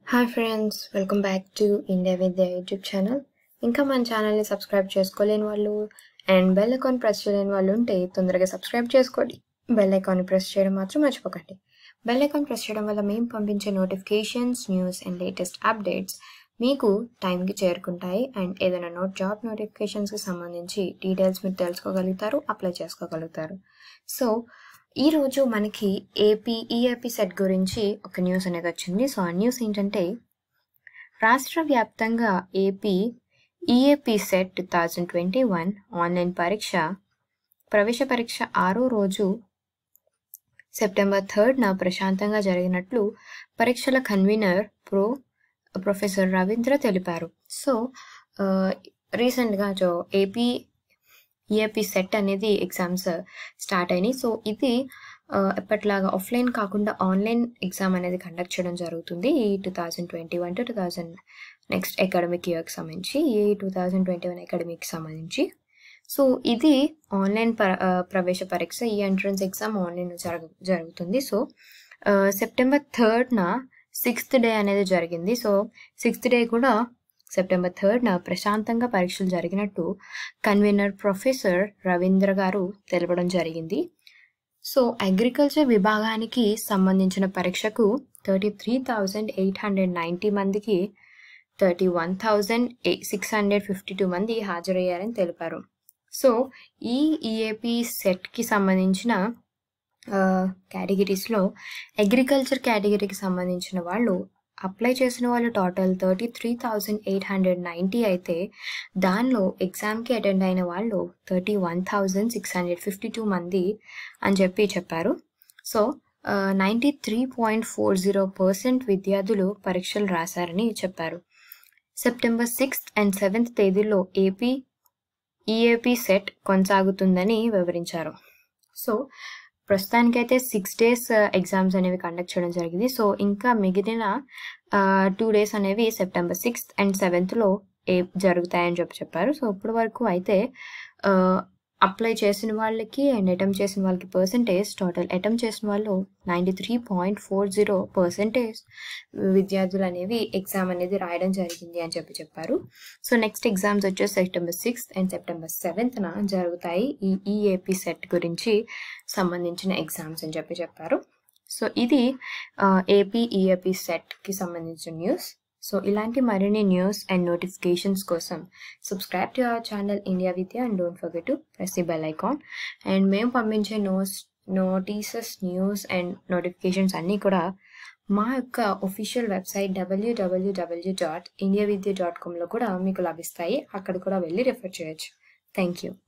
hi friends welcome back to India Vidya YouTube channel ఇంకా మన ఛానల్ని సబ్స్క్రైబ్ చేసుకోలేని వాళ్ళు అండ్ బెల్ ఐకాన్ ప్రెస్ చేయలేని వాళ్ళు ఉంటే తొందరగా సబ్స్క్రైబ్ చేసుకోండి బెల్ ఐకాన్ని ప్రెస్ చేయడం మాత్రం మర్చిపోకండి బెల్ ఐకాన్ ప్రెస్ చేయడం వల్ల మేము పంపించే notifications news and latest updates మీకు టైంకి చేరుకుంటాయి అండ్ ఏదైనా నోట్ జాబ్ నోటిఫికేషన్స్కి సంబంధించి డీటెయిల్స్ మీరు తెలుసుకోగలుగుతారు అప్లై చేసుకోగలుగుతారు సో ఈరోజు మనకి ఏపీ ఈఏపీ సెట్ గురించి ఒక న్యూస్ అనేది వచ్చింది సో ఆ న్యూస్ ఏంటంటే రాష్ట్ర వ్యాప్తంగా AP EAP CET two thousand twenty one online పరీక్ష ప్రవేశ పరీక్ష ఆరో రోజు సెప్టెంబర్ థర్డ్న ప్రశాంతంగా జరిగినట్లు పరీక్షల కన్వీనర్ ప్రో ప్రొఫెసర్ రవీంద్ర తెలిపారు సో రీసెంట్గా జో ఏపీ ఈఏపీ సెట్ అనేది ఎగ్జామ్స్ స్టార్ట్ అయినాయి సో ఇది ఆ, ఎప్పటిలాగా ఆఫ్లైన్ కాకుండా ఆన్లైన్ ఎగ్జామ్ అనేది కండక్ట్ చేయడం జరుగుతుంది ఈ two thousand twenty one to two thousand next academic ఇయర్కి సంబంధించి ఈ టూ థౌజండ్ ట్వంటీ వన్ అకాడమిక్కి సంబంధించి సో ఇది ఆన్లైన్ ప ఆ, ప్రవేశ పరీక్ష ఈ ఎంట్రన్స్ ఎగ్జామ్ ఆన్లైన్ జరుగు జరుగుతుంది సో ఆ, సెప్టెంబర్ థర్డ్న సిక్స్త్ డే అనేది జరిగింది సో సిక్స్త్ డే కూడా సెప్టెంబర్ థర్డ్న ప్రశాంతంగా పరీక్షలు జరిగినట్టు కన్వీనర్ ప్రొఫెసర్ రవీంద్ర గారు తెలపడం జరిగింది సో అగ్రికల్చర్ విభాగానికి సంబంధించిన పరీక్షకు thirty three thousand eight hundred ninety మందికి thirty one thousand six hundred fifty two మంది హాజరయ్యారని తెలిపారు సో ఈ ఈఏపీ సెట్కి సంబంధించిన కేటగిరీస్లో అగ్రికల్చర్ కేటగిరీకి సంబంధించిన వాళ్ళు అప్లై చేసిన వాళ్ళు total thirty three thousand eight hundred ninety అయితే దానిలో ఎగ్జామ్కి అటెండ్ అయిన వాళ్ళు thirty one thousand six hundred fifty two మంది అని చెప్పి చెప్పారు so ninety three point four zero percent విద్యార్థులు పరీక్షలు రాశారని చెప్పారు సెప్టెంబర్ సిక్స్త్ అండ్ సెవెంత్ తేదీలో ఏపీ ఈఏపీ సెట్ కొనసాగుతుందని వివరించారు సో ప్రస్తుతానికైతే సిక్స్ డేస్ ఎగ్జామ్స్ అనేవి కండక్ట్ చేయడం జరిగింది సో ఇంకా మిగిలిన టూ డేస్ అనేవి సెప్టెంబర్ సిక్స్త్ అండ్ సెవెంత్లో ఏ జరుగుతాయని చెప్పి చెప్పారు సో ఇప్పటి వరకు అయితే అప్లై చేసిన వాళ్ళకి అండ్ అటెంప్ట్ చేసిన వాళ్ళకి పర్సంటేజ్ టోటల్ అటెంప్ట్ చేసిన వాళ్ళు ninety three point four zero percentage విద్యార్థులు అనేవి ఎగ్జామ్ అనేది రాయడం జరిగింది అని చెప్పి చెప్పారు సో నెక్స్ట్ ఎగ్జామ్స్ వచ్చేసి సెప్టెంబర్ సిక్స్త్ అండ్ సెప్టెంబర్ సెవెంత్న జరుగుతాయి ఈ ఈఏపీ సెట్ గురించి సంబంధించిన ఎగ్జామ్స్ అని చెప్పి చెప్పారు సో ఇది ఏపీ ఈఏపీ సెట్కి సంబంధించిన న్యూస్ సో ఇలాంటి మరిన్ని న్యూస్ అండ్ నోటిఫికేషన్స్ కోసం subscribe to our channel India Vidya and don't forget to press the bell icon and మేము పంపించే notes notices news and notifications అన్నీ కూడా మా యొక్క official website WWW dot India Vidya dot కామ్లో కూడా మీకు లభిస్తాయి అక్కడ కూడా వెళ్ళి రెఫర్ చేయొచ్చు థ్యాంక్ యూ